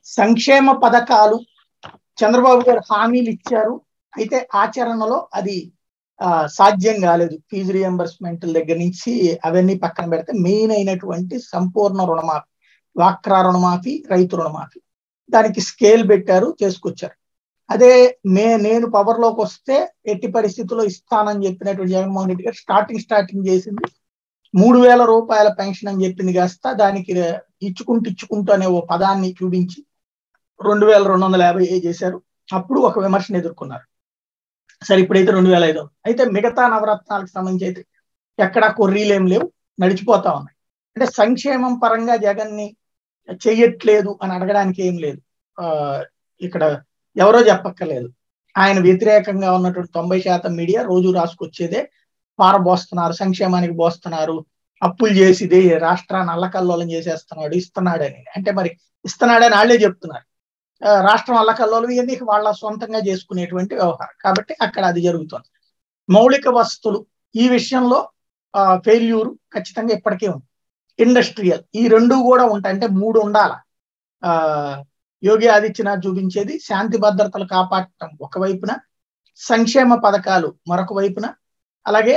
సంక్షేమ పథకాలు చంద్రబాబు గారు హామీలు ఇచ్చారు అయితే ఆచరణలో అది ఆ, సాధ్యం కాలేదు ఫీజు రియంబర్స్మెంట్ దగ్గర నుంచి అవన్నీ పక్కన పెడితే మెయిన్ అయినటువంటి సంపూర్ణ రుణమాఫీ వాక్రా రుణమాఫీ రైతు రుణమాఫీ దానికి స్కేల్ పెట్టారు చేసుకొచ్చారు అదే మే నేను పవర్ లోకి వస్తే ఎట్టి పరిస్థితుల్లో ఇస్తానని చెప్పినటువంటి జగన్మోహన్ రెడ్డి గారు స్టార్టింగ్ స్టార్టింగ్ చేసింది మూడు వేల రూపాయల పెన్షన్ అని చెప్పింది కాస్త దానికి ఇచ్చుకుంటూ ఇచ్చుకుంటూ అనే ఓ పదాన్ని చూపించి రెండు వేల రెండు వందల యాభై చేశారు అప్పుడు ఒక విమర్శను ఎదుర్కొన్నారు సరే ఇప్పుడైతే రెండు వేల ఐదు అయితే మిగతా నవరత్నాలకు సంబంధించి అయితే ఎక్కడా కొర్రీలు ఏం లేవు నడిచిపోతా ఉన్నాయి అంటే సంక్షేమం పరంగా జగన్ని చెయ్యట్లేదు అని అడగడానికి ఏం లేదు ఆ ఇక్కడ ఎవరో చెప్పక్కర్లేదు ఆయన వ్యతిరేకంగా ఉన్నటువంటి తొంభై శాతం మీడియా రోజు రాసుకొచ్చేదే పారబోస్తున్నారు సంక్షేమానికి పోస్తున్నారు అప్పులు చేసిదే రాష్ట్రాన్ని అల్లకల్లోలం చేసేస్తున్నాడు ఇస్తున్నాడని అంటే మరి ఇస్తున్నాడని వాళ్ళే చెప్తున్నారు ఆ, రాష్ట్రం అల్లకల్లోలం ఇవన్నీ వాళ్ళ సొంతంగా చేసుకునేటువంటి వ్యవహారం కాబట్టి అక్కడ అది జరుగుతుంది మౌలిక వస్తువులు ఈ విషయంలో ఫెయిల్యూర్ ఖచ్చితంగా ఇప్పటికే ఉంది ఇండస్ట్రియల్ ఈ రెండు కూడా ఉంటాయి అంటే మూడు ఉండాల ఆ యోగి ఆదిత్యనాథ్ చూపించేది శాంతి భద్రతలు కాపాడటం ఒకవైపున సంక్షేమ పథకాలు మరొక వైపున అలాగే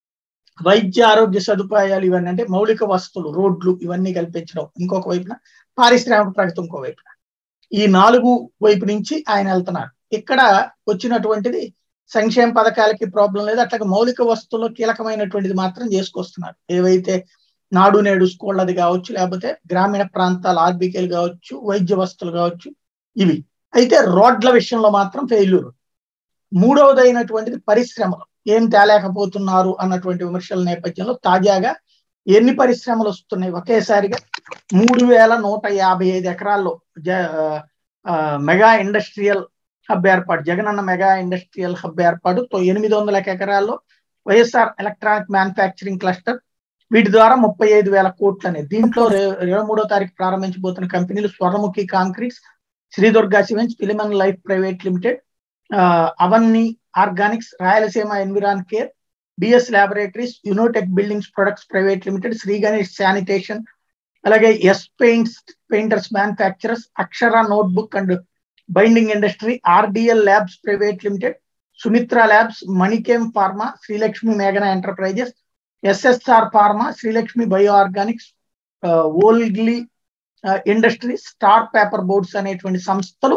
వైద్య ఆరోగ్య సదుపాయాలు ఇవన్నీ అంటే మౌలిక వస్తువులు రోడ్లు ఇవన్నీ కల్పించడం ఇంకొక వైపున పారిశ్రామిక ప్రగతి ఇంకో వైపున ఈ నాలుగు వైపు నుంచి ఆయన వెళ్తున్నారు ఇక్కడ వచ్చినటువంటిది సంక్షేమ పథకాలకి ప్రాబ్లం లేదు అట్లాగే మౌలిక వస్తువుల్లో కీలకమైనటువంటిది మాత్రం చేసుకొస్తున్నారు ఏవైతే నాడు నేడు స్కూళ్ళది కావచ్చు లేకపోతే గ్రామీణ ప్రాంతాల ఆర్బికేలు కావచ్చు వైద్య వస్తువులు కావచ్చు ఇవి అయితే రోడ్ల విషయంలో మాత్రం ఫెయిల్యూర్ మూడవది అయినటువంటిది పరిశ్రమలు ఏం తేలేకపోతున్నారు అన్నటువంటి విమర్శల నేపథ్యంలో తాజాగా ఎన్ని పరిశ్రమలు వస్తున్నాయి ఒకేసారిగా మూడు వేల నూట యాభై ఐదు ఎకరాల్లో జ- ఆ, మెగా ఇండస్ట్రియల్ హబ్ ఏర్పాటు జగనన్న మెగా ఇండస్ట్రియల్ హబ్ ఏర్పాటు తో ఎనిమిది వందల ఎకరాల్లో వైఎస్ఆర్ ఎలక్ట్రానిక్ మ్యానుఫ్యాక్చరింగ్ క్లస్టర్ వీటి ద్వారా ముప్పై ఐదు వేల కోట్లు అనేది దీంట్లో రే- ఇరవై మూడో తారీఖు ప్రారంభించబోతున్న కంపెనీలు స్వర్ణముఖి కాంక్రీట్స్ శ్రీదుర్గా సిమెంట్స్ ఫిలిమన్ లైఫ్ ప్రైవేట్ లిమిటెడ్ ఆ, అవన్నీ organics Rayalaseema environ care BS laboratories Unotech buildings products private limited Sri Ganesh sanitation అలాగే S paints painters manufacturers Akshara notebook and binding industry RDL labs private limited Sumitra labs మణికేమ్ ఫార్మా శ్రీలక్ష్మి మేఘన enterprises SSR pharma Srilakshmi bio organics ఓల్గ్లీ industry star paper boards అనేటువంటి సంస్థలు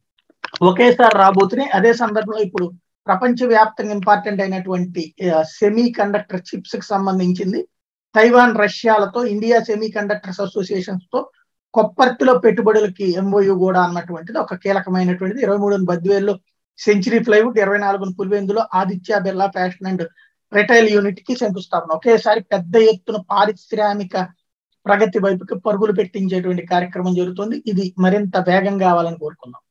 ఒకేసారి రాబోతున్నాయి అదే సందర్భంలో ఇప్పుడు ప్రపంచ వ్యాప్తంగా ఇంపార్టెంట్ అయినటువంటి సెమీ కండక్టర్ చిప్స్ కి సంబంధించింది తైవాన్ రష్యాలతో ఇండియా సెమీ కండక్టర్స్ అసోసియేషన్స్ తో కొప్పర్తిలో పెట్టుబడులకి ఎంఓయు కూడా అన్నటువంటిది ఒక కీలకమైనటువంటిది ఇరవై మూడు బద్వేల్లో సెంచరీ ప్లైవుడ్ ఇరవై నాలుగున పులివెందులో Aditya Birla fashion and retail unit కి శంకుస్థాపన ఒకేసారి పెద్ద ఎత్తున పారిశ్రామిక ప్రగతి వైపుకి పరుగులు పెట్టించేటువంటి కార్యక్రమం జరుగుతుంది ఇది మరింత వేగం కావాలని కోరుకుందాం